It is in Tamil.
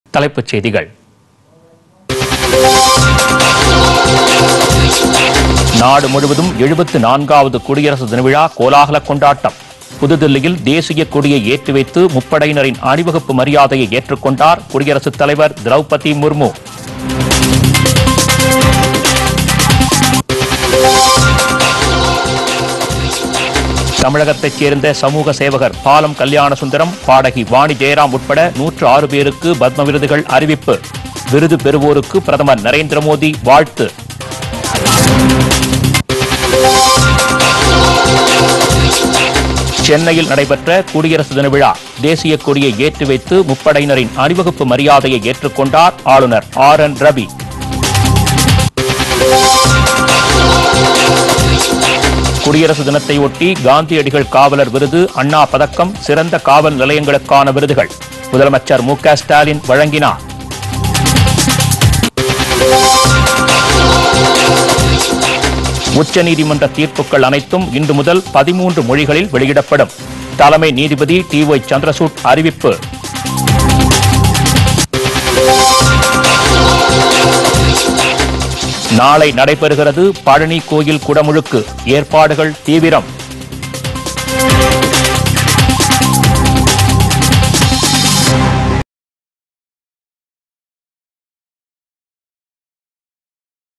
தலைப்புச் செய்திகள் நாடு முழுவதும் எழுபத்து நான்காவது குடியரசு தின விழா கோலாகல கொண்டாட்டம் புதுதில்லியில் தேசிய கொடியை ஏற்றி வைத்து முப்படையினரின் அணிவகுப்பு மரியாதையை ஏற்றுக்கொண்டார் குடியரசுத் தலைவர் திரௌபதி முர்மு தமிழகத்தைச் சேர்ந்த சமூக சேவகர் பாலம் கல்யாண சுந்தரம் பாடகி வாணி ஜெயராம் உட்பட நூற்று ஆறு பேருக்கு பத்ம விருதுகள் அறிவிப்பு விருது பெறுவோருக்கு பிரதமர் நரேந்திர மோடி வாழ்த்து சென்னையில் நடைபெற்ற குடியரசு தின விழா தேசிய கொடியை ஏற்றி வைத்து முப்படையினரின் அணிவகுப்பு மரியாதையை ஏற்றுக்கொண்டார் ஆளுநர் ஆர் என் ரவி குடியரசு தினத்தை ஒட்டி காந்தியடிகள் காவலர் விருது அண்ணா பதக்கம் சிறந்த காவல் நிலையங்களுக்கான விருதுகள் முதலமைச்சர் மு க ஸ்டாலின் வழங்கினார் உச்சநீதிமன்ற தீர்ப்புகள் அனைத்தும் இன்று முதல் பதிமூன்று மொழிகளில் வெளியிடப்படும் தலைமை நீதிபதி டி ஒய் சந்திரசூட் அறிவிப்பு நாளை நடைபெறுகிறது பழனி கோயில் குடமுழுக்கு ஏற்பாடுகள் தீவிரம்